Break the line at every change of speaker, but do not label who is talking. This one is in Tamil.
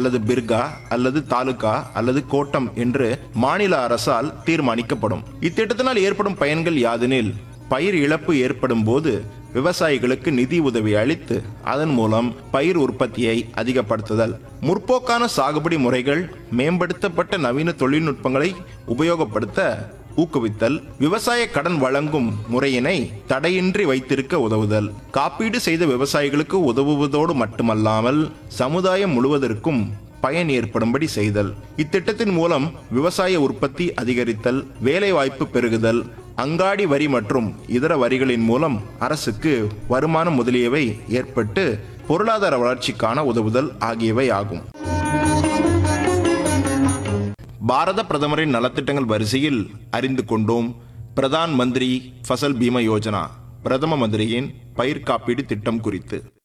அல்லது பிர்கா அல்லது தாலுகா அல்லது கோட்டம் என்று மாநில அரசால் தீர்மானிக்கப்படும் இத்திட்டத்தினால் ஏற்படும் பயன்கள் யாதெனில் பயிர் இழப்பு ஏற்படும் போது விவசாயிகளுக்கு நிதி உதவி அளித்து அதன் மூலம் பயிர் உற்பத்தியை அதிகப்படுத்துதல் முற்போக்கான சாகுபடி முறைகள் மேம்படுத்தப்பட்ட நவீன தொழில்நுட்பங்களை உபயோகப்படுத்த ஊக்குவித்தல் விவசாய கடன் வழங்கும் முறையினை தடையின்றி வைத்திருக்க உதவுதல் காப்பீடு செய்த விவசாயிகளுக்கு உதவுவதோடு மட்டுமல்லாமல் சமுதாயம் முழுவதற்கும் பயன் ஏற்படும்படி செய்தல் இத்திட்டத்தின் மூலம் விவசாய உற்பத்தி அதிகரித்தல் வேலைவாய்ப்பு பெருகுதல் அங்காடி வரி மற்றும் இதர வரிகளின் மூலம் அரசுக்கு வருமானம் முதலியவை ஏற்பட்டு பொருளாதார வளர்ச்சிக்கான உதவுதல் ஆகியவை ஆகும் பாரத பிரதமரின் நலத்திட்டங்கள் வரிசையில் அறிந்து கொண்டோம் பிரதான் மந்திரி ஃபசல் பீமா யோஜனா பிரதம மந்திரியின் பயிர் காப்பீடு திட்டம் குறித்து